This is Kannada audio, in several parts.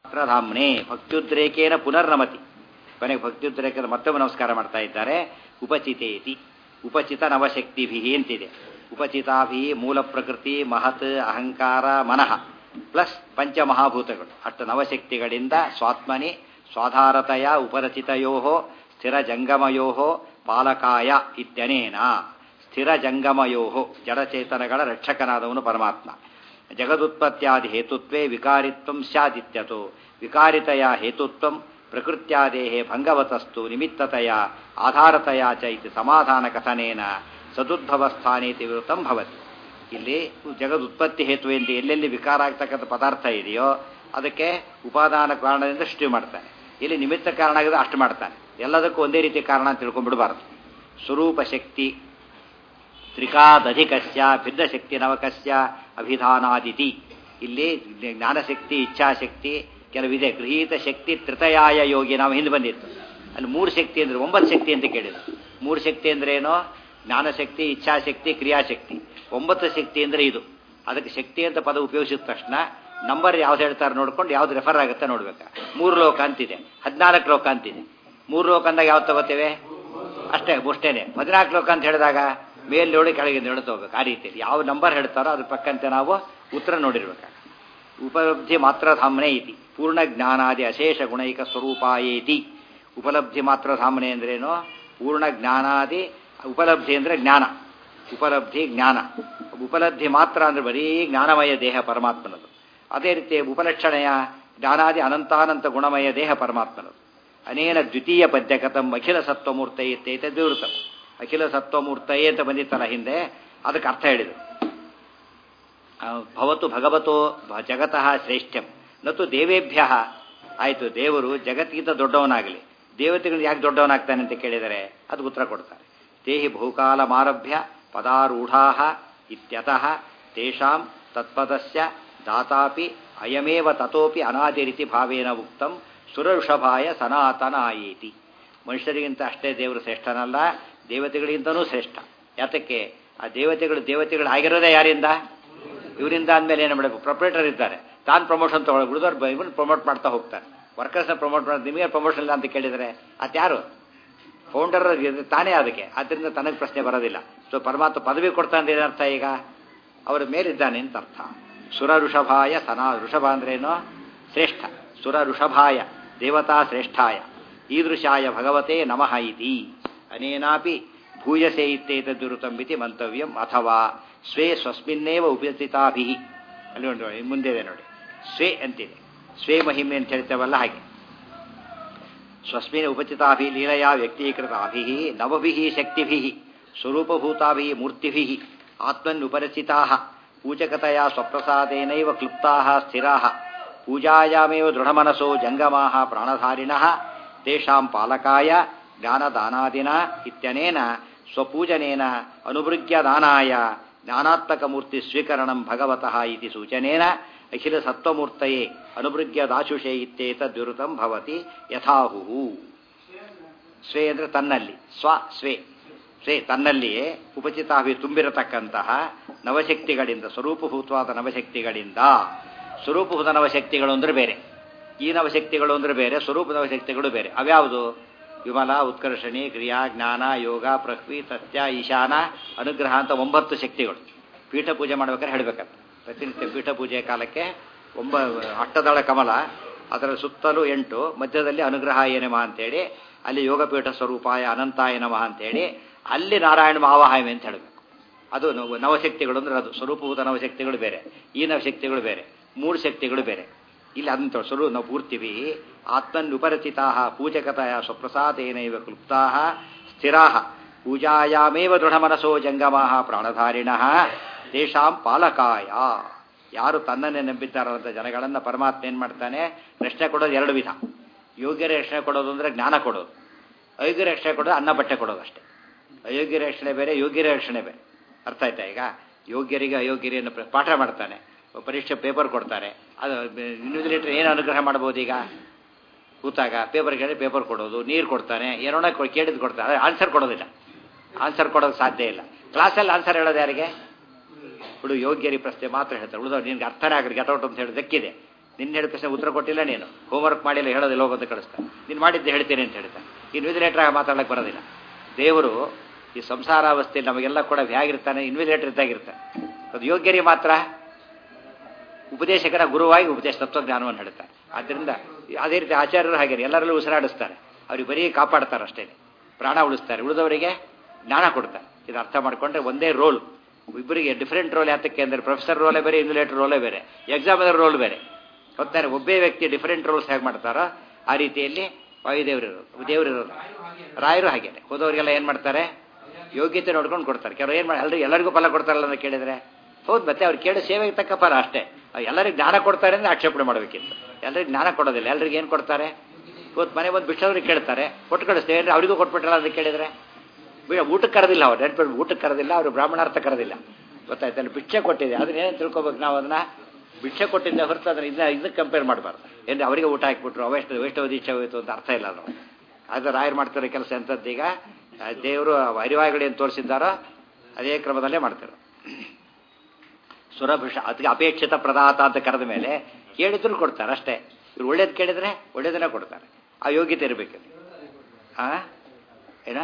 ಮಾತ್ರಧಾಮ್ನೆ ಭಕ್ತ್ಯುದ್ರೇಕೇನ ಪುನರ್ನಮತಿ ಕೊನೆಗೆ ಭಕ್ತ್ಯುದ್ರೇಕದ ಮತ್ತೊಮ್ಮೆ ನಮಸ್ಕಾರ ಮಾಡ್ತಾ ಇದ್ದಾರೆ ಉಪಚಿತೇತಿ ಉಪಚಿತ ನವಶಕ್ತಿಭಿ ಅಂತಿದೆ ಉಪಚಿತಾಭಿ ಮೂಲ ಪ್ರಕೃತಿ ಮಹತ್ ಅಹಂಕಾರ ಮನಃ ಪ್ಲಸ್ ಪಂಚಮಹಾಭೂತಗಳು ಅಷ್ಟು ನವಶಕ್ತಿಗಳಿಂದ ಸ್ವಾತ್ಮನಿ ಸ್ವಾಧಾರತೆಯ ಉಪರಚಿತಯೋ ಸ್ಥಿರ ಜಂಗಮಯೋ ಪಾಲಕಾಯ ಇತ್ಯನೇನ ಸ್ಥಿರ ಜಂಗಮಯೋ ಜಡಚೇತನಗಳ ರಕ್ಷಕನಾದವನು ಪರಮಾತ್ಮ ಜಗದುತ್ಪತ್ಯಾದಿ ಹೇತುತ್ವೇ ವಿಕಾರಿತ್ವಂ ಸ್ಯಾದಿತ್ಯತೋ ವಿಕಾರಿತೆಯ ಹೇತುತ್ವಂ ಪ್ರಕೃತ್ಯಾದೇಹೇ ಭಂಗವತಸ್ತು ನಿಮಿತ್ತತೆಯ ಆಧಾರತೆಯ ಚ ಇತಿ ಸಮಾಧಾನ ಕಥನೇನ ಸದುದ್ಭವಸ್ಥಾನೇತಿ ವಿರುತ್ತಂ ಭವತಿ ಇಲ್ಲಿ ಜಗದುತ್ಪತ್ತಿ ಹೇತು ಎಂದು ಎಲ್ಲೆಲ್ಲಿ ವಿಕಾರ ಆಗ್ತಕ್ಕಂಥ ಪದಾರ್ಥ ಇದೆಯೋ ಅದಕ್ಕೆ ಉಪಾದಾನ ಕಾರಣದಿಂದ ಸೃಷ್ಟಿ ಮಾಡ್ತಾನೆ ಇಲ್ಲಿ ನಿಮಿತ್ತ ಕಾರಣ ಆಗಿದೆ ಅಷ್ಟು ಮಾಡ್ತಾನೆ ಎಲ್ಲದಕ್ಕೂ ಒಂದೇ ರೀತಿ ಕಾರಣ ಅಂತ ತಿಳ್ಕೊಂಡ್ಬಿಡಬಾರ್ದು ಸ್ವರೂಪ ಶಕ್ತಿ ತ್ರಿಕಾದಧಿಕಸ್ಯ ಭಿನ್ನಶಕ್ತಿ ನವಕಸ್ಯ ಅಭಿಧಾನಾದಿತಿ ಇಲ್ಲಿ ಜ್ಞಾನಶಕ್ತಿ ಇಚ್ಛಾಶಕ್ತಿ ಕೆಲವಿದೆ ಗೃಹೀತ ಶಕ್ತಿ ತ್ರಿತಯಾಯ ಯೋಗಿ ನಾವು ಹಿಂದೆ ಬಂದಿತ್ತು ಅಲ್ಲಿ ಮೂರು ಶಕ್ತಿ ಅಂದರೆ ಒಂಬತ್ತು ಶಕ್ತಿ ಅಂತ ಕೇಳಿದ್ರು ಮೂರು ಶಕ್ತಿ ಅಂದ್ರೆ ಏನೋ ಜ್ಞಾನಶಕ್ತಿ ಇಚ್ಛಾಶಕ್ತಿ ಕ್ರಿಯಾಶಕ್ತಿ ಒಂಬತ್ತು ಶಕ್ತಿ ಅಂದರೆ ಇದು ಅದಕ್ಕೆ ಶಕ್ತಿ ಅಂತ ಪದ ಉಪಯೋಗಿಸಿದ ತಕ್ಷಣ ನಂಬರ್ ಯಾವ್ದು ಹೇಳ್ತಾರೆ ನೋಡ್ಕೊಂಡು ಯಾವ್ದು ರೆಫರ್ ಆಗುತ್ತೆ ನೋಡ್ಬೇಕು ಮೂರು ಲೋಕ ಅಂತಿದೆ ಹದಿನಾಲ್ಕು ಲೋಕ ಅಂತಿದೆ ಮೂರು ಲೋಕ ಅಂದಾಗ ಯಾವ್ದು ತಗೋತೇವೆ ಅಷ್ಟೇ ಅಷ್ಟೇನೆ ಹದಿನಾಲ್ಕು ಲೋಕ ಅಂತ ಹೇಳಿದಾಗ ಮೇಲೆ ನೋಡಿ ಕೆಳಗೆ ನೋಡಿ ತಗೋಬೇಕು ಆ ರೀತಿಯಲ್ಲಿ ಯಾವ ನಂಬರ್ ಹೇಳ್ತಾರೋ ಅದ್ರ ಪಕ್ಕಂತೆ ನಾವು ಉತ್ತರ ನೋಡಿರ್ಬೇಕು ಉಪಲಬ್ಧಿ ಮಾತ್ರ ಧಾಮನೆ ಇತಿ ಪೂರ್ಣ ಜ್ಞಾನಾದಿ ಅಶೇಷ ಗುಣೈಕ ಸ್ವರೂಪಾಯೇತಿ ಉಪಲಬ್ಧಿ ಮಾತ್ರ ಧಾಮನೆ ಅಂದ್ರೇನು ಪೂರ್ಣ ಜ್ಞಾನಾದಿ ಉಪಲಬ್ಧಿ ಅಂದರೆ ಜ್ಞಾನ ಉಪಲಬ್ಧಿ ಜ್ಞಾನ ಉಪಲಬ್ಧಿ ಮಾತ್ರ ಅಂದ್ರೆ ಬರೀ ಜ್ಞಾನಮಯ ದೇಹ ಪರಮಾತ್ಮನದು ಅದೇ ರೀತಿ ಉಪಲಕ್ಷಣೆಯ ಜ್ಞಾನಾದಿ ಅನಂತಾನಂತ ಗುಣಮಯ ದೇಹ ಪರಮಾತ್ಮನದು ಅನೇನ ದ್ವಿತೀಯ ಪದ್ಯಕತಂ ಅಖಿಲ ಸತ್ವಮೂರ್ತೈ ಇತ್ತೈತೆ ದ್ವಿವೃತಂ ಅಖಿಲ ಸತ್ವಮೂರ್ತೈ ಅಂತ ಬಂದಿತ್ತಲ್ಲ ಹಿಂದೆ ಅದಕ್ಕೆ ಅರ್ಥ ಹೇಳಿದರು ಭವತು ಭಗವತೋ ಜಗತಃ ಶ್ರೇಷ್ಠಂ ನತು ದೇವೇಭ್ಯ ಆಯಿತು ದೇವರು ಜಗತ್ತಿಗಿಂತ ದೊಡ್ಡವನಾಗಲಿ ದೇವತೆಗಳು ಯಾಕೆ ದೊಡ್ಡವನಾಗ್ತಾನೆ ಅಂತ ಕೇಳಿದರೆ ಅದು ಉತ್ತರ ಕೊಡ್ತಾರೆ ದೇಹಿ ಬಹುಕಾಲ ಮಾರಭ್ಯ ಪದಾರೂಢಾ ಇತ್ಯತಃ ತೇಷಾಂ ತತ್ಪದಸ್ಯ ದಾತಾಪಿ ಅಯಮೇವ ತತೋಪಿ ಅನಾದಿರಿತಿ ಭಾವೇನ ಉಕ್ತಂ ಸುರಋಷಭಾಯ ಸನಾತನ ಆಯೇತಿ ಮನುಷ್ಯರಿಗಿಂತ ಅಷ್ಟೇ ದೇವರು ಶ್ರೇಷ್ಠನಲ್ಲ ದೇವತೆಗಳಿಗಿಂತನೂ ಶ್ರೇಷ್ಠ ಯಾತಕ್ಕೆ ಆ ದೇವತೆಗಳು ದೇವತೆಗಳು ಆಗಿರೋದೇ ಯಾರಿಂದ ಇವರಿಂದ ಅಂದಮೇಲೆ ಏನು ಮಾಡಬೇಕು ಪ್ರೊಪ್ರೇಟರ್ ಇದ್ದಾರೆ ತಾನು ಪ್ರಮೋಷನ್ ತಗೊಳ್ಳಿ ಉಳಿದವ್ರು ಇವನ್ ಪ್ರಮೋಟ್ ಮಾಡ್ತಾ ಹೋಗ್ತಾರೆ ವರ್ಕರ್ಸ್ನ ಪ್ರಮೋಟ್ ಮಾಡಿ ನಿಮಗೆ ಪ್ರಮೋಷನ್ ಇಲ್ಲ ಅಂತ ಕೇಳಿದರೆ ಅದ್ಯಾರು ಫೌಂಡರ್ ತಾನೇ ಅದಕ್ಕೆ ಆದ್ದರಿಂದ ತನಗೆ ಪ್ರಶ್ನೆ ಬರೋದಿಲ್ಲ ಸೊ ಪರಮಾತ್ಮ ಪದವಿ ಕೊಡ್ತಾ ಅಂದ್ರೆ ಏನರ್ಥ ಈಗ ಅವರ ಮೇಲಿದ್ದಾನೆ ಅಂತ ಅರ್ಥ ಸುರ ಋಷಭಾಯ ಸನಾ ಋಷಭ ಅಂದ್ರೇನು ಶ್ರೇಷ್ಠ ಸುರ ಋಷಭಾಯ ದೇವತಾ ಶ್ರೇಷ್ಠಾಯ ಈದೃಶಾಯ ಭಗವತೆ ನಮಃ ಇತಿ ಅನೇನಾಪಿ ಭೂಯಸೆ ಇತ್ತೇತದ್ದುರುತಂಬಿತಿ ಮಂತವ್ಯಂ ಅಥವಾ ಸ್ವೇ ಸ್ವಸ್ಮಿನ್ನೇವ ಉಪಸ್ಥಿತಾಭಿ ಅಲ್ಲಿ ನೋಡಿ ಮುಂದೆ ಇದೆ ನೋಡಿ ಸ್ವೇ ಅಂತಿದೆ ಸ್ವೇ ಮಹಿಮೆ ಅಂತ ಹೇಳ್ತೇವಲ್ಲ ಹಾಗೆ ಸ್ವಸ್ಮಿನ್ ಉಪಚಿತಾಭಿ ಲೀಲೆಯ ವ್ಯಕ್ತೀಕೃತಾಭಿ ನವಭಿ ಶಕ್ತಿಭಿ ಸ್ವರೂಪಭೂತಾಭಿ ಮೂರ್ತಿಭಿ ಆತ್ಮನ್ ಉಪರಚಿತಾ ಪೂಜಕತೆಯ ಸ್ವಪ್ರಸಾದೇನೈವ ಕ್ಲುಪ್ತಾ ಸ್ಥಿರಾ ಪೂಜಾಯಾಮೇವ ದೃಢಮನಸೋ ಜಂಗಮಾ ಪ್ರಾಣಧಾರಿಣ ತೇಷಾಂ ಪಾಲಕಾಯ ಜ್ಞಾನದಾನಾದಿನ ಇತ್ಯನೇನ ಸ್ವಪೂಜನೇನ ಅನುಭೃಗ್ಯ ದಾನಾಯ ಜ್ಞಾನಾತ್ಮಕ ಮೂರ್ತಿ ಸ್ವೀಕರಣಂ ಭಗವತಃ ಇತಿ ಸೂಚನೇನ ಅಖಿಲ ಸತ್ವಮೂರ್ತಯೇ ಅನುಭೃಗ್ಯ ದಾಶುಷೆ ಇತ್ಯೇತದ್ವಿರುತಂ ಭವತಿ ಯಥಾಹು ಸ್ವೇ ಅಂದರೆ ತನ್ನಲ್ಲಿ ಸ್ವ ಸ್ವೇ ಸ್ವೇ ತನ್ನಲ್ಲಿಯೇ ಉಪಚಿತಾಭಿ ತುಂಬಿರತಕ್ಕಂತಹ ನವಶಕ್ತಿಗಳಿಂದ ಸ್ವರೂಪಭೂತವಾದ ನವಶಕ್ತಿಗಳಿಂದ ಸ್ವರೂಪಭೂತ ನವಶಕ್ತಿಗಳು ಅಂದರೆ ಬೇರೆ ಈ ನವಶಕ್ತಿಗಳು ಅಂದರೆ ಬೇರೆ ಸ್ವರೂಪ ನವಶಕ್ತಿಗಳು ಬೇರೆ ಅವ್ಯಾವುದು ವಿಮಲ ಉತ್ಕರ್ಷಣಿ ಕ್ರಿಯಾ ಜ್ಞಾನ ಯೋಗ ಪೃಥ್ವಿ ಸತ್ಯ ಈಶಾನ ಅನುಗ್ರಹ ಅಂತ ಒಂಬತ್ತು ಶಕ್ತಿಗಳು ಪೀಠ ಪೂಜೆ ಮಾಡ್ಬೇಕಾದ್ರೆ ಹೇಳಬೇಕಂತ ಪ್ರತಿನಿತ್ಯ ಪೀಠ ಪೂಜೆಯ ಕಾಲಕ್ಕೆ ಒಂಬ ಅಟ್ಟದಳ ಕಮಲ ಅದರ ಸುತ್ತಲೂ ಎಂಟು ಮಧ್ಯದಲ್ಲಿ ಅನುಗ್ರಹ ಏನಮ ಅಂತೇಳಿ ಅಲ್ಲಿ ಯೋಗಪೀಠ ಸ್ವರೂಪಾಯ ಅನಂತಾಯ ನಮಃ ಅಂತೇಳಿ ಅಲ್ಲಿ ನಾರಾಯಣ ಮಾವಾಹಾಯಮೆ ಅಂತ ಹೇಳಬೇಕು ಅದು ನವಶಕ್ತಿಗಳು ಅಂದ್ರೆ ಅದು ಸ್ವರೂಪಭೂತ ನವಶಕ್ತಿಗಳು ಬೇರೆ ಈ ನವಶಕ್ತಿಗಳು ಬೇರೆ ಮೂರು ಶಕ್ತಿಗಳು ಬೇರೆ ಇಲ್ಲಿ ಅಂತ ಸ್ವರೂ ನಾವು ಪೂರ್ತಿವಿ ಆತ್ಮನ್ ಉಪರಚಿತಾ ಪೂಜಕತೆಯ ಸ್ವಪ್ರಸಾದೇನೈವ ಕ್ಲುಪ್ತಾ ಸ್ಥಿರಾ ಪೂಜಾಯಾಮೇವ ದೃಢಮನಸೋ ಜಂಗಮಾ ಪ್ರಾಣಧಾರಿಣ ತೇಷಾಂ ಪಾಲಕಾಯ ಯಾರು ತನ್ನನ್ನೇ ನಂಬಿದ್ದಾರಂತ ಜನಗಳನ್ನು ಪರಮಾತ್ಮ ಏನು ಮಾಡ್ತಾನೆ ರಕ್ಷಣೆ ಕೊಡೋದು ಎರಡು ವಿಧ ಯೋಗ್ಯರ ರಕ್ಷಣೆ ಕೊಡೋದು ಅಂದರೆ ಜ್ಞಾನ ಕೊಡೋದು ಅಯೋಗ್ಯರ ರಕ್ಷಣೆ ಕೊಡೋದು ಅನ್ನ ಬಟ್ಟೆ ಕೊಡೋದು ಅಷ್ಟೇ ಅಯೋಗ್ಯರ ರಕ್ಷಣೆ ಬೇರೆ ಯೋಗ್ಯರ ರಕ್ಷಣೆ ಬೇರೆ ಅರ್ಥ ಆಯ್ತಾ ಈಗ ಯೋಗ್ಯರಿಗೆ ಅಯೋಗ್ಯರಿಯನ್ನು ಪಾಠ ಮಾಡ್ತಾನೆ ಪರೀಕ್ಷೆ ಪೇಪರ್ ಕೊಡ್ತಾರೆ ಅದು ಇನ್ವಿಜಿಲೇಟರ್ ಏನು ಅನುಗ್ರಹ ಮಾಡ್ಬೋದು ಈಗ ಕೂತಾಗ ಪೇಪರ್ ಕೇಳಿ ಪೇಪರ್ ಕೊಡೋದು ನೀರು ಕೊಡ್ತಾನೆ ಏನೋ ಕೇಳಿದ್ ಕೊಡ್ತಾರೆ ಆನ್ಸರ್ ಕೊಡೋದಿಲ್ಲ ಆನ್ಸರ್ ಕೊಡೋದು ಸಾಧ್ಯ ಇಲ್ಲ ಕ್ಲಾಸಲ್ಲಿ ಆನ್ಸರ್ ಹೇಳೋದು ಯಾರಿಗೆ ಹುಡು ಯೋಗ್ಯರಿ ಪ್ರಶ್ನೆ ಮಾತ್ರ ಹೇಳ್ತಾರೆ ಉಳಿದವ್ರು ನಿನ್ಗೆ ಅರ್ಥನೇ ಆಗಲಿ ಗೆಟೌಟ್ ಅಂತ ಹೇಳಿ ದಕ್ಕಿದೆ ನಿನ್ನ ಹೇಳಿದ ಪ್ರಶ್ನೆ ಉತ್ತರ ಕೊಟ್ಟಿಲ್ಲ ನೀನು ಹೋಮ್ವರ್ಕ್ ಮಾಡಿಲ್ಲ ಹೇಳೋದಿಲ್ಲ ಹೋಗೋದು ಕಳಿಸ್ತಾನೆ ನೀನು ಮಾಡಿದ್ದೆ ಹೇಳ್ತೇನೆ ಅಂತ ಹೇಳ್ತಾನೆ ಇನ್ವಿಜಿಲೇಟರ್ ಆಗಿ ಮಾತಾಡಕ್ಕೆ ಬರೋದಿಲ್ಲ ದೇವರು ಈ ಸಂಸಾರಾವಸ್ಥೆಯಲ್ಲಿ ನಮಗೆಲ್ಲ ಕೂಡ ಹೇಗಿರ್ತಾನೆ ಇನ್ವಿಜಿಲೇಟರ್ ಇದ್ದಾಗಿರ್ತಾನೆ ಅದು ಯೋಗ್ಯರಿಗೆ ಮಾತ್ರ ಉಪದೇಶಕರ ಗುರುವಾಗಿ ಉಪದೇಶ ತತ್ವಜ್ಞಾನವನ್ನು ಹೇಳ್ತಾರೆ ಆದ್ದರಿಂದ ಅದೇ ರೀತಿ ಆಚಾರ್ಯರು ಹಾಗೆ ಎಲ್ಲರಲ್ಲೂ ಉಸಿರಾಡಿಸ್ತಾರೆ ಅವ್ರಿಗೆ ಬರೀ ಕಾಪಾಡ್ತಾರೆ ಅಷ್ಟೇ ಪ್ರಾಣ ಉಳಿಸ್ತಾರೆ ಉಳಿದವರಿಗೆ ಜ್ಞಾನ ಕೊಡ್ತಾರೆ ಇದು ಅರ್ಥ ಮಾಡ್ಕೊಂಡ್ರೆ ಒಂದೇ ರೋಲ್ ಇಬ್ಬರಿಗೆ ಡಿಫ್ರೆಂಟ್ ರೋಲ್ ಯಾತಕ್ಕೆ ಅಂದರೆ ಪ್ರೊಫೆಸರ್ ರೋಲೇ ಬೇರೆ ಇನ್ಸುಲೇಟರ್ ರೋಲೇ ಬೇರೆ ಎಕ್ಸಾಮಿನರ್ ರೋಲ್ ಬೇರೆ ಗೊತ್ತಾರೆ ಒಬ್ಬೇ ವ್ಯಕ್ತಿ ಡಿಫರೆಂಟ್ ರೋಲ್ಸ್ ಹೇಗೆ ಮಾಡ್ತಾರೋ ಆ ರೀತಿಯಲ್ಲಿ ವಾಯುದೇವರಿರೋದು ದೇವರಿರೋದು ರಾಯರು ಹಾಗೇನೆ ಹೋದವರಿಗೆಲ್ಲ ಏನು ಮಾಡ್ತಾರೆ ಯೋಗ್ಯತೆ ನೋಡ್ಕೊಂಡು ಕೊಡ್ತಾರೆ ಕೆಲವರು ಏನು ಮಾಡಿ ಎಲ್ಲರಿಗೂ ಎಲ್ಲರಿಗೂ ಫಲ ಕೊಡ್ತಾರಲ್ಲ ಅಂತ ಕೇಳಿದ್ರೆ ಹೌದು ಮತ್ತೆ ಅವ್ರು ಕೇಳೋ ಸೇವೆಗೆ ತಕ್ಕ ಫಲ ಅಷ್ಟೇ ಎಲ್ಲರಿಗೂ ಜ್ಞಾನ ಕೊಡ್ತಾರೆ ಅಂದರೆ ಆಕ್ಷೇಪಣೆ ಮಾಡಬೇಕಿತ್ತು ಎಲ್ಲರಿಗೂ ಜ್ಞಾನ ಕೊಡೋದಿಲ್ಲ ಎಲ್ಲರಿಗೆ ಏನು ಕೊಡ್ತಾರೆ ಇವತ್ತು ಮನೆ ಬಂದು ಬಿಟ್ಟವ್ರಿಗೆ ಕೇಳ್ತಾರೆ ಕೊಟ್ಟು ಕಳಿಸ್ತೇವೆ ಅಂದರೆ ಅವರಿಗೂ ಕೊಟ್ಬಿಟ್ರಲ್ಲ ಅಂತ ಕೇಳಿದ್ರೆ ಊಟಕ್ಕೆ ಕರೆದಿಲ್ಲ ಅವ್ರು ನೆನಪು ಊಟಕ್ಕೆ ಕರೆದಿಲ್ಲ ಅವರು ಬ್ರಾಹ್ಮಣಾರ್ಥ ಕರೆದಿಲ್ಲ ಗೊತ್ತಾಯ್ತಲ್ಲ ಭಿಕ್ಷೆ ಕೊಟ್ಟಿದೆ ಅದನ್ನ ಏನು ತಿಳ್ಕೊಬೇಕು ನಾವು ಅದನ್ನ ಭಿಕ್ಷೆ ಕೊಟ್ಟಿದ್ದೆ ಹೊರತು ಅದನ್ನ ಇದನ್ನ ಇದಕ್ಕೆ ಕಂಪೇರ್ ಮಾಡಬಾರ್ದು ಏನು ಅವರಿಗೆ ಊಟ ಹಾಕ್ಬಿಟ್ರು ಅವೆಷ್ಟು ವೈಷ್ಣವದೀಕ್ಷೆ ಹೋಯಿತು ಅಂತ ಅರ್ಥ ಇಲ್ಲ ನಾವು ಅದು ರಾಯರು ಮಾಡ್ತಿರೋ ಕೆಲಸ ಎಂಥದ್ದು ಈಗ ದೇವರು ಅರಿವಾಯಿಗಳು ಏನು ತೋರಿಸಿದ್ದಾರೋ ಅದೇ ಕ್ರಮದಲ್ಲೇ ಮಾಡ್ತಾರೆ ಸುರಭಿಷ ಅದಕ್ಕೆ ಅಪೇಕ್ಷಿತ ಪ್ರದಾತ ಅಂತ ಕರೆದ ಮೇಲೆ ಕೇಳಿದ್ರು ಕೊಡ್ತಾರೆ ಅಷ್ಟೇ ಇವ್ರು ಒಳ್ಳೇದು ಕೇಳಿದ್ರೆ ಒಳ್ಳೇದನ್ನೇ ಕೊಡ್ತಾರೆ ಆ ಯೋಗ್ಯತೆ ಇರಬೇಕು ಆ ಏನ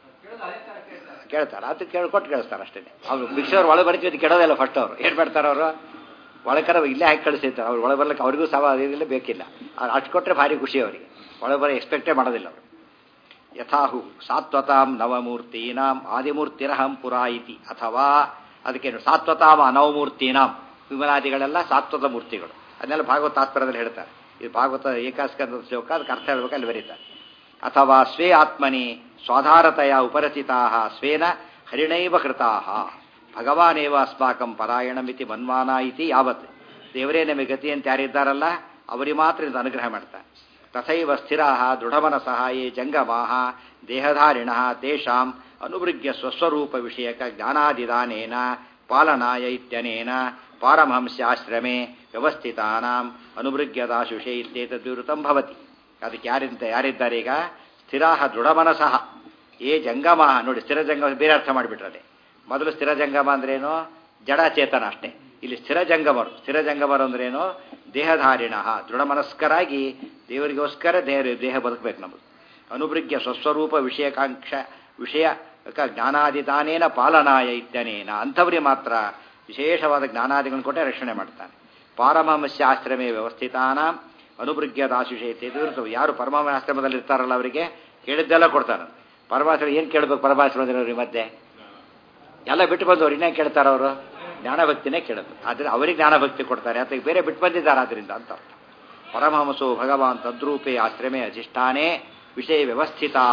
ಕೇಳ್ತಾರೆ ಅದು ಕೇಳಿ ಕೊಟ್ಟು ಕೇಳಿಸ್ತಾರೆ ಅಷ್ಟೇ ಅವ್ರು ಭಿಕ್ಷೆಯವ್ರು ಒಳಗೆ ಬರ್ತೀವಿ ಅದು ಕೆಡೋದಿಲ್ಲ ಫಸ್ಟ್ ಅವರು ಏನು ಮಾಡ್ತಾರೆ ಅವರು ಒಳಕರ ಇಲ್ಲೇ ಹಾಕಿ ಕಳಿಸಿರ್ತಾರೆ ಅವ್ರು ಒಳಗೆ ಬರ್ಲಿಕ್ಕೆ ಅವ್ರಿಗೂ ಸವ ಅದಿಲ್ಲ ಬೇಕಿಲ್ಲ ಅವ್ರು ಅಷ್ಟು ಕೊಟ್ಟರೆ ಭಾರಿ ಖುಷಿ ಅವರಿಗೆ ಒಳಗೆ ಬರೋ ಎಕ್ಸ್ಪೆಕ್ಟೇ ಮಾಡೋದಿಲ್ಲ ಅವರು ಯಥಾಹು ಸಾತ್ವತಾಂ ನವಮೂರ್ತೀನಾಂ ಆದಿಮೂರ್ತಿರಹಂ ಪುರಾ ಇತಿ ಅಥವಾ ಅದಕ್ಕೇನು ಸಾತ್ವತಾಮ ನವಮೂರ್ತೀನಾಂ ವಿಮಲಾದಿಗಳೆಲ್ಲ ಸಾತ್ವತ ಮೂರ್ತಿಗಳು ಅದನ್ನೆಲ್ಲ ಭಾಗವತ ತಾತ್ಪರ್ಯದಲ್ಲಿ ಹೇಳ್ತಾರೆ ಇದು ಭಾಗವತ ಏಕಾಸ್ಕಂದ ಶ್ಲೋಕ ಅದಕ್ಕೆ ಅರ್ಥ ಹೇಳ್ಬೇಕು ಅಲ್ಲಿ ಬರೀತಾರೆ ಅಥವಾ ಸ್ವೇ ಆತ್ಮನಿ ಸ್ವಾಧಾರತೆಯ ಉಪರಚಿತಾ ಸ್ವೇನ ಹರಿಣೈವ ಕೃತಾ ಭಗವಾನೇವ ಅಸ್ಮಾಕಂ ಪರಾಯಣಮಿತಿ ಮನ್ವಾನ ಇತಿ ಯಾವತ್ ದೇವರೇ ನಮಗೆ ಗತಿ ಅಂತ ಯಾರಿದ್ದಾರಲ್ಲ ಅವರಿಗೆ ಮಾತ್ರ ಇದು ಅನುಗ್ರಹ ಮಾಡ್ತಾರೆ ತಥೈವ ಸ್ಥಿರಾ ದೃಢಮನಸಃ ಯೇ ಜಂಗಮಾ ದೇಹಧಾರಿಣ ತೇಷಾಂ ಅನುಭೃಗ್ಯ ಸ್ವಸ್ವರೂಪ ವಿಷಯಕ ಜ್ಞಾನಾದಿದಾನೇನ ಪಾಲನಾಯ ಇತ್ಯನೇನ ಪಾರಮಹಂಸ್ಯಾಶ್ರಮೆ ವ್ಯವಸ್ಥಿತಾನಾಂ ಅನುಭೃಗ್ಯದಾಶುಷೆ ಇತ್ಯೇತದ್ವಿವೃತಂ ಭವತಿ ಅದಕ್ಕೆ ಯಾರಿಂದ ಯಾರಿದ್ದಾರೆ ಈಗ ಸ್ಥಿರಾಹ ದೃಢಮನಸಃ ಏ ಜಂಗಮ ನೋಡಿ ಸ್ಥಿರ ಜಂಗಮ ಬೇರೆ ಅರ್ಥ ಮಾಡಿಬಿಟ್ರದೆ ಮೊದಲು ಸ್ಥಿರ ಜಂಗಮ ಅಂದ್ರೇನು ಜಡಚೇತನ ಅಷ್ಟೇ ಇಲ್ಲಿ ಸ್ಥಿರ ಜಂಗಮರು ಸ್ಥಿರ ಜಂಗಮರು ಅಂದ್ರೇನು ದೇಹಧಾರಿಣ ದೃಢಮನಸ್ಕರಾಗಿ ದೇವರಿಗೋಸ್ಕರ ದೇಹ ದೇಹ ಬದುಕಬೇಕು ನಮ್ಮದು ಅನುಭೃಗ್ಯ ಸ್ವಸ್ವರೂಪ ವಿಷಯಕಾಂಕ್ಷ ವಿಷಯ ಜ್ಞಾನಾದಿದಾನೇನ ಪಾಲನಾಯ ಇತ್ಯನೇನ ಅಂಥವರಿಗೆ ಮಾತ್ರ ವಿಶೇಷವಾದ ಜ್ಞಾನಾದಿಗಳನ್ನು ಕೊಟ್ಟೆ ರಕ್ಷಣೆ ಮಾಡ್ತಾನೆ ಪಾರಮಹಂಸ್ಯ ಆಶ್ರಮೇ ವ್ಯವಸ್ಥಿತಾನ ಅನುಭೃಗ್ಯದಾಶುಷೇತೆ ಇದು ಯಾರು ಪರಮಾಮ ಆಶ್ರಮದಲ್ಲಿ ಇರ್ತಾರಲ್ಲ ಅವರಿಗೆ ಕೇಳಿದ್ದೆಲ್ಲ ಕೊಡ್ತಾನೆ ಪರಮಾಶ್ರಮ ಏನು ಕೇಳಬೇಕು ಪರಮಾಶ್ರಮದವ್ರಿಗೆ ಮಧ್ಯೆ ಎಲ್ಲ ಬಿಟ್ಟು ಬಂದವ್ರು ಇನ್ನೇನು ಕೇಳ್ತಾರೆ ಅವರು ಜ್ಞಾನಭಕ್ತಿನೇ ಕೇಳಬೇಕು ಆದರೆ ಅವರಿಗೆ ಜ್ಞಾನಭಕ್ತಿ ಕೊಡ್ತಾರೆ ಅದಕ್ಕೆ ಬೇರೆ ಬಿಟ್ಟು ಬಂದಿದ್ದಾರೆ ಅದರಿಂದ ಅಂತ ಅರ್ಥ ಪರಮಹಂಸೋ ಭಗವಾನ್ ತದ್ರೂಪೇ ಆಶ್ರಮೆ ಅಧಿಷ್ಠಾನೇ ವಿಷಯ ವ್ಯವಸ್ಥಿತಾ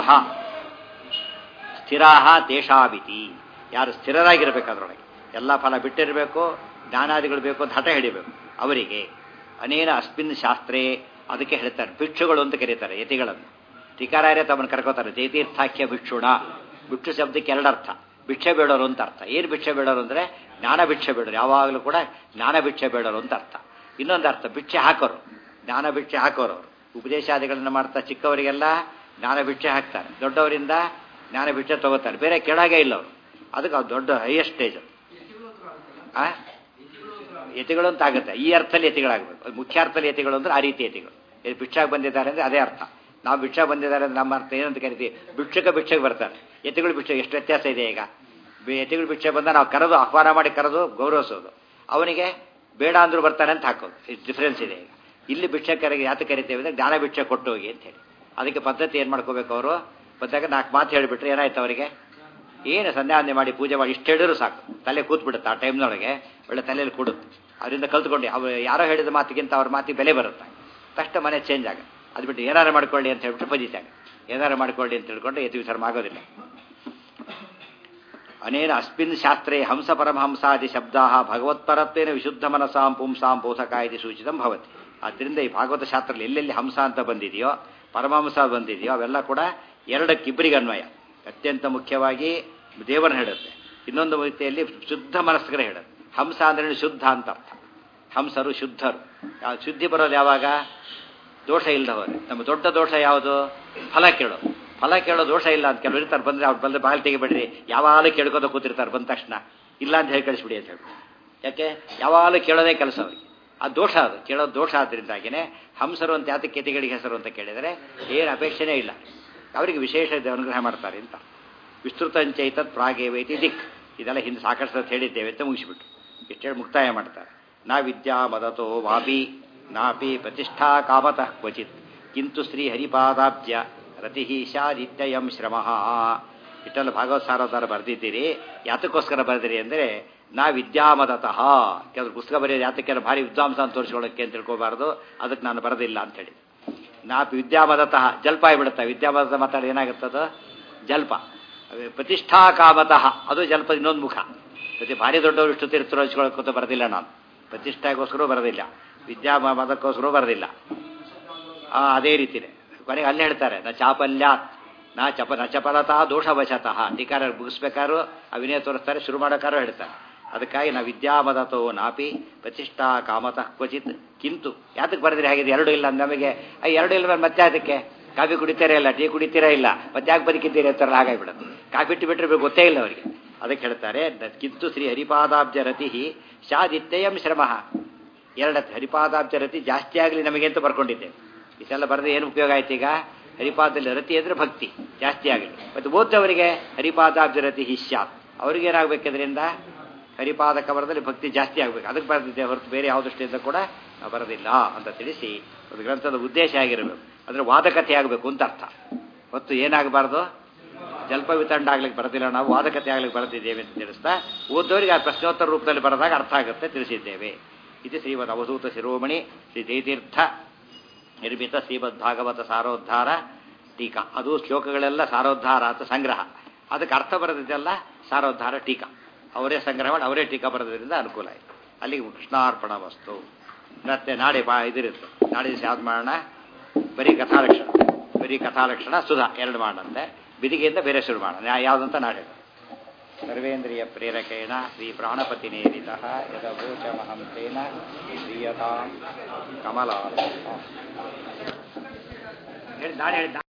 ಸ್ಥಿರಾ ತೇಷಾವಿತಿ ಯಾರು ಸ್ಥಿರರಾಗಿರ್ಬೇಕು ಅದರೊಳಗೆ ಎಲ್ಲ ಫಲ ಬಿಟ್ಟಿರಬೇಕು ಜ್ಞಾನಾದಿಗಳು ಬೇಕು ಅಂತ ಹಠ ಹಿಡಿಬೇಕು ಅವರಿಗೆ ಅನೇನ ಅಸ್ಮಿನ್ ಶಾಸ್ತ್ರೇ ಅದಕ್ಕೆ ಹೇಳ್ತಾರೆ ಭಿಕ್ಷುಗಳು ಅಂತ ಕರೀತಾರೆ ಯತಿಗಳನ್ನು ಟೀಕಾರಾಯರೇ ತಮ್ಮನ್ನು ಕರ್ಕೋತಾರೆ ಜಯತೀರ್ಥಾಖ್ಯ ಭಿಕ್ಷುಣ ಭಿಕ್ಷು ಶಬ್ದಕ್ಕೆ ಎರಡರ್ಥ ಭಿಕ್ಷೆ ಬೇಡೋರು ಅಂತ ಅರ್ಥ ಏನು ಭಿಕ್ಷೆ ಬೇಡೋರು ಅಂದರೆ ಜ್ಞಾನ ಭಿಕ್ಷೆ ಬೇಡೋರು ಯಾವಾಗಲೂ ಕೂಡ ಜ್ಞಾನ ಭಿಕ್ಷೆ ಬೇಡೋರು ಅಂತ ಅರ್ಥ ಇನ್ನೊಂದು ಅರ್ಥ ಭಿಕ್ಷೆ ಹಾಕೋರು ಜ್ಞಾನ ಭಿಕ್ಷೆ ಹಾಕೋರು ಅವರು ಉಪದೇಶಾದಿಗಳನ್ನು ಮಾಡ್ತಾ ಚಿಕ್ಕವರಿಗೆಲ್ಲ ಜ್ಞಾನ ಭಿಕ್ಷೆ ಹಾಕ್ತಾರೆ ದೊಡ್ಡವರಿಂದ ಜ್ಞಾನ ಭಿಕ್ಷೆ ತಗೋತಾರೆ ಬೇರೆ ಕೆಳಗೆ ಇಲ್ಲ ಅವರು ಅದಕ್ಕೆ ಅದು ದೊಡ್ಡ ಹೈಯೆಸ್ಟ್ ಸ್ಟೇಜ್ ಆ ಯತಿಗಳು ಅಂತ ಆಗುತ್ತೆ ಈ ಅರ್ಥದಲ್ಲಿ ಯತಿಗಳಾಗಬೇಕು ಮುಖ್ಯ ಅರ್ಥದಲ್ಲಿ ಯತಿಗಳು ಅಂದ್ರೆ ಆ ರೀತಿ ಯತಿಗಳು ಇದು ಭಿಕ್ಷಾಗ ಬಂದಿದ್ದಾರೆ ಅಂದರೆ ಅದೇ ಅರ್ಥ ನಾವು ಭಿಕ್ಷಾ ಬಂದಿದ್ದಾರೆ ಅಂದ್ರೆ ನಮ್ಮ ಅರ್ಥ ಏನಂತ ಕರಿತೀವಿ ಭಿಕ್ಷಕ ಭಿಕ್ಷೆಗೆ ಬರ್ತಾರೆ ಯತಿಗಳು ಭಿಕ್ಷೆ ಎಷ್ಟು ವ್ಯತ್ಯಾಸ ಇದೆ ಈಗ ಯತಿಗಳು ಭಿಕ್ಷೆ ಬಂದ ನಾವು ಕರೆದು ಆಹ್ವಾನ ಮಾಡಿ ಕರೆದು ಗೌರವಿಸೋದು ಅವನಿಗೆ ಬೇಡ ಅಂದ್ರೂ ಬರ್ತಾನೆ ಅಂತ ಹಾಕೋದು ಡಿಫ್ರೆನ್ಸ್ ಇದೆ ಈಗ ಇಲ್ಲಿ ಭಿಕ್ಷಕರಿಗೆ ಯಾತ ಕರಿತೇವೆ ಅಂದರೆ ಜ್ಞಾನ ಭಿಕ್ಷೆ ಕೊಟ್ಟು ಹೋಗಿ ಅಂತ ಹೇಳಿ ಅದಕ್ಕೆ ಪದ್ಧತಿ ಏನು ಮಾಡ್ಕೋಬೇಕು ಅವರು ಬಂದಾಗ ನಾಲ್ಕು ಮಾತು ಹೇಳಿಬಿಟ್ರೆ ಏನಾಯ್ತು ಅವರಿಗೆ ಏನು ಸಂಧ್ಯಾವಂದನೆ ಮಾಡಿ ಪೂಜೆ ಮಾಡಿ ಇಷ್ಟು ಹೇಳಿದ್ರು ಸಾಕು ತಲೆ ಕೂತ್ಬಿಡುತ್ತೆ ಆ ಟೈಮ್ನೊಳಗೆ ಒಳ್ಳೆ ತಲೆಯಲ್ಲಿ ಕೂಡುತ್ತೆ ಅದರಿಂದ ಕಲ್ತ್ಕೊಂಡು ಅವ್ರು ಯಾರೋ ಹೇಳಿದ ಮಾತಿಗಿಂತ ಅವ್ರ ಮಾತಿಗೆ ಬೆಲೆ ಬರುತ್ತೆ ತಕ್ಷಣ ಮನೆ ಚೇಂಜ್ ಆಗ ಅದು ಬಿಟ್ಟು ಏನಾರು ಮಾಡ್ಕೊಳ್ಳಿ ಅಂತ ಹೇಳ್ಬಿಟ್ಟು ಪಜಿತಾಗ ಏನಾರು ಮಾಡ್ಕೊಳ್ಳಿ ಅಂತ ಹೇಳ್ಕೊಂಡು ಯತಿ ವಿಚಾರ ಆಗೋದಿಲ್ಲ ಅನೇನ ಅಸ್ಮಿನ್ ಶಾಸ್ತ್ರೇ ಹಂಸ ಪರಮಹಂಸಾದಿ ಶಬ್ದಾ ಭಗವತ್ಪರತ್ವೇನ ವಿಶುದ್ಧ ಮನಸಾಂ ಪುಂಸಾಂ ಬೋಧಕ ಇದು ಸೂಚಿತಂ ಭವತಿ ಆದ್ದರಿಂದ ಈ ಭಾಗವತ ಶಾಸ್ತ್ರದಲ್ಲಿ ಎಲ್ಲೆಲ್ಲಿ ಹಂಸ ಅಂತ ಬಂದಿದೆಯೋ ಪರಮಹಂಸ ಬಂದಿದೆಯೋ ಅವೆಲ್ಲ ಕೂಡ ಎರಡಕ್ಕಿಬ್ಬರಿಗೆ ಅನ್ವಯ ಅತ್ಯಂತ ಮುಖ್ಯವಾಗಿ ದೇವರನ್ನ ಹೇಳುತ್ತೆ ಇನ್ನೊಂದು ರೀತಿಯಲ್ಲಿ ಶುದ್ಧ ಮನಸ್ಕರ ಹೇಳುತ್ತೆ ಹಂಸ ಅಂದ್ರೆ ಶುದ್ಧ ಅಂತ ಅರ್ಥ ಹಂಸರು ಶುದ್ಧರು ಶುದ್ಧಿ ಬರೋದು ಯಾವಾಗ ದೋಷ ಇಲ್ಲದ ಹೋದ್ರೆ ನಮ್ಮ ದೊಡ್ಡ ದೋಷ ಯಾವುದು ಫಲ ಕೇಳೋದು ಫಲ ಕೇಳೋ ದೋಷ ಇಲ್ಲ ಅಂತ ಕೆಲವರು ಇರ್ತಾರೆ ಬಂದರೆ ಅವ್ರು ಬಂದರೆ ಬಾಗಿಲು ತೆಗಿಬೇಡ್ರಿ ಯಾವಾಗಲೂ ಕೇಳ್ಕೋತ ಕೂತಿರ್ತಾರೆ ಬಂದ ತಕ್ಷಣ ಇಲ್ಲ ಅಂತ ಹೇಳಿ ಕಳಿಸ್ಬಿಡಿ ಅಂತ ಹೇಳಿ ಯಾಕೆ ಯಾವಾಗಲೂ ಕೇಳೋದೇ ಕೆಲಸ ಅವರಿಗೆ ಆ ದೋಷ ಅದು ಕೇಳೋದು ದೋಷ ಆದ್ರಿಂದಾಗಿನೇ ಹಂಸರು ಅಂತ ಯಾತಕ್ಕೆ ಯತಿಗಳಿಗೆ ಹೆಸರು ಅಂತ ಕೇಳಿದರೆ ಏನು ಅಪೇಕ್ಷೆನೇ ಇಲ್ಲ ಅವರಿಗೆ ವಿಶೇಷ ಅನುಗ್ರಹ ಮಾಡ್ತಾರೆ ಅಂತ ವಿಸ್ತೃತಂಚೈತತ್ ಪ್ರಾಗೇವೈತಿ ದಿಕ್ ಇದೆಲ್ಲ ಹಿಂದೆ ಸಾಕಷ್ಟು ಸತಿ ಹೇಳಿದ್ದೇವೆ ಅಂತ ಮುಗಿಸ್ಬಿಟ್ಟು ಇಷ್ಟು ಹೇಳಿ ಮುಕ್ತಾಯ ಮಾಡ್ತಾರೆ ನಾ ವಿದ್ಯಾ ಮದತೋ ವಾಪಿ ನಾಪಿ ಪ್ರತಿಷ್ಠಾ ಕಾಮತಃ ಕ್ವಚಿತ್ ಕಿಂತು ಶ್ರೀ ಹರಿಪಾದಾಬ್ಜ ರತಿ ಶಾದಿತ್ಯಯಂ ಶ್ರಮ ಇಷ್ಟೆಲ್ಲ ಭಾಗವತ್ ಸಾರೋದಾರ ಬರೆದಿದ್ದೀರಿ ಯಾತಕ್ಕೋಸ್ಕರ ಬರೆದಿರಿ ಅಂದರೆ ನಾ ವಿದ್ಯಾಮದತಃ ಕೆಲವರು ಪುಸ್ತಕ ಬರೆಯೋದು ಯಾತಕ್ಕೆಲ್ಲ ಭಾರಿ ವಿದ್ವಾಂಸ ಅಂತ ತೋರಿಸ್ಕೊಳ್ಳೋಕ್ಕೆ ಅಂತ ತಿಳ್ಕೊಬಾರ್ದು ಅದಕ್ಕೆ ನಾನು ಬರೋದಿಲ್ಲ ಅಂತೇಳಿ ನಾ ವಿದ್ಯಾಮದತಃ ಜಲ್ಪ ಆಗಿಬಿಡುತ್ತೆ ವಿದ್ಯಾಮದತ ಮಾತಾಡಿ ಏನಾಗುತ್ತದು ಜಲ್ಪ ಪ್ರತಿಷ್ಠಾ ಕಾಮತಃ ಅದು ಜಲ್ಪದ ಇನ್ನೊಂದು ಮುಖ ಪ್ರತಿ ಭಾರಿ ದೊಡ್ಡವರು ಇಷ್ಟು ತೀರ್ಥರು ಹಚ್ಕೊಳ್ಳೋಕ್ಕಂತ ಬರೋದಿಲ್ಲ ನಾನು ಪ್ರತಿಷ್ಠೆಗೋಸ್ಕರ ಬರೋದಿಲ್ಲ ವಿದ್ಯಾ ಮದಕ್ಕೋಸ್ಕರ ಬರೋದಿಲ್ಲ ಆ, ಅದೇ ರೀತಿನೇ ಕೊನೆಗೆ ಅಲ್ಲಿ ಹೇಳ್ತಾರೆ ನ ಚಾಪಲ್ಯಾತ್ ನಾ ಚಪ ನ ಚಪಲತಾ ದೋಷವಶತಃ ಟೀಕಾರ ಮುಗಿಸ್ಬೇಕಾದ್ರು ಅವಿನಯ ತೋರಿಸ್ತಾರೆ ಶುರು ಮಾಡೋಕ್ಕಾರು ಹೇಳ್ತಾರೆ ಅದಕ್ಕಾಗಿ ನಾ ವಿದ್ಯಾಮದತೋ ನಾಪಿ ಪ್ರತಿಷ್ಠಾ ಕಾಮತಃ ಕ್ವಚಿತ್ ಕಿಂತು ಯಾತಕ್ಕೆ ಬರೆದ್ರೆ ಹಾಗಿದೆ ಎರಡು ಇಲ್ಲ ನಮಗೆ ಆ ಎರಡು ಇಲ್ಲ ಮತ್ತೆ ಅದಕ್ಕೆ ಕಾಫಿ ಕುಡಿತೀರಾ ಇಲ್ಲ ಟೀ ಕುಡಿತೀರಾ ಇಲ್ಲ ಮತ್ತೆ ಯಾಕೆ ಬದುಕಿದ್ದೀರಿ ಅಂತಾರಲ್ಲ ಹಾಗಾಗ್ಬಿಡುತ್ತೆ ಕಾಫಿ ಇಟ್ಟು ಬಿಟ್ಟರೆ ಗೊತ್ತೇ ಇಲ್ಲ ಅವರಿಗೆ ಅದಕ್ಕೆ ಹೇಳ್ತಾರೆ ನ- ಕಿಂತು ಶ್ರೀ ಹರಿಪಾದಾಬ್ಜ ರತಿ ಶಾದಿತ್ಯಯಂ ಶ್ರಮ ಎರಡತ್ತೆ ಹರಿಪಾದಾಬ್ಜ ರತಿ ಜಾಸ್ತಿ ಆಗಲಿ ನಮಗೆ ಅಂತ ಬರ್ಕೊಂಡಿದ್ದೇವೆ ಇಷ್ಟೆಲ್ಲ ಬರೆದು ಏನು ಉಪಯೋಗ ಆಯ್ತು ಈಗ ಹರಿಪಾದದಲ್ಲಿ ರತಿ ಅಂದರೆ ಭಕ್ತಿ ಜಾಸ್ತಿ ಆಗಲಿ ಮತ್ತು ಓದ್ದವರಿಗೆ ಹರಿಪಾದಾಬ್ಜ ರತಿ ಹಿಶ್ಯಾತ್ ಅವ್ರಿಗೆ ಏನಾಗಬೇಕಿದ್ರಿಂದ ಹರಿಪಾದ ಕವರದಲ್ಲಿ ಭಕ್ತಿ ಜಾಸ್ತಿ ಆಗಬೇಕು ಅದಕ್ಕೆ ಬರೆದಿದ್ದೆ ಹೊರತು ಬೇರೆ ಯಾವ ದೃಷ್ಟಿಯಿಂದ ಕೂಡ ನಾವು ಬರೋದಿಲ್ಲ ಅಂತ ತಿಳಿಸಿ ಒಂದು ಗ್ರಂಥದ ಉದ್ದೇಶ ಆಗಿರಬೇಕು ಅಂದರೆ ವಾದಕತೆ ಆಗಬೇಕು ಅಂತ ಅರ್ಥ ಹೊತ್ತು ಏನಾಗಬಾರ್ದು ಜಲ್ಪ ವಿತಂಡ ಆಗ್ಲಿಕ್ಕೆ ಬರೋದಿಲ್ಲ ನಾವು ವಾದಕತೆ ಆಗ್ಲಿಕ್ಕೆ ಬರೆದಿದ್ದೇವೆ ಅಂತ ತಿಳಿಸ್ತಾ ಓದೋರಿಗೆ ಆ ಪ್ರಶ್ನೋತ್ತರ ರೂಪದಲ್ಲಿ ಬರೆದಾಗ ಅರ್ಥ ಆಗುತ್ತೆ ತಿಳಿಸಿದ್ದೇವೆ ಇದು ಶ್ರೀಮದ್ ಅವಧೂತ ಶಿರೋಮಣಿ ಶ್ರೀ ಜಯತೀರ್ಥ ನಿರ್ಮಿತ ಶ್ರೀಮದ್ ಭಾಗವತ ಸಾರೋದ್ಧಾರ ಟೀಕಾ ಅದು ಶ್ಲೋಕಗಳೆಲ್ಲ ಸಾರೋದ್ಧಾರ ಅಂತ ಸಂಗ್ರಹ ಅದಕ್ಕೆ ಅರ್ಥ ಬರೆದಿದ್ದೆಲ್ಲ ಸಾರೋದ್ಧಾರ ಟೀಕಾ ಅವರೇ ಸಂಗ್ರಹ ಮಾಡಿ ಅವರೇ ಟೀಕಾ ಬರೆದ್ರಿಂದ ಅನುಕೂಲ ಆಯಿತು ಅಲ್ಲಿಗೆ ಕೃಷ್ಣಾರ್ಪಣ ವಸ್ತು ಮತ್ತೆ ನಾಳೆ ಬಾ ಇದಿರುತ್ತೆ ನಾಳೆ ದಿವಸ ಯಾವ್ದು ಮಾಡೋಣ ಬರೀ ಕಥಾಲಕ್ಷಣ ಬರೀ ಕಥಾಲಕ್ಷಣ ಸುಧಾ ಎರಡು ಮಾಡಂತೆ ಬಿದಿಗೆಯಿಂದ ಬೇರೆ ಶುರು ಮಾಡೋಣ ಯಾ- ಯಾವುದಂತ ನಾಳೆ ಸರ್ವೇಂದ್ರಿಯ ಪ್ರೇರಕೇಣ ಶ್ರೀ ಪ್ರಾಣಪತಿನೇರಿತ ಯದವೋಚಮಹಂಸೇನ ಶ್ರೀಯತಾಂ ಕಮಲಾ ಹೇಳಿ ನಾಳೆ ಹೇಳಿ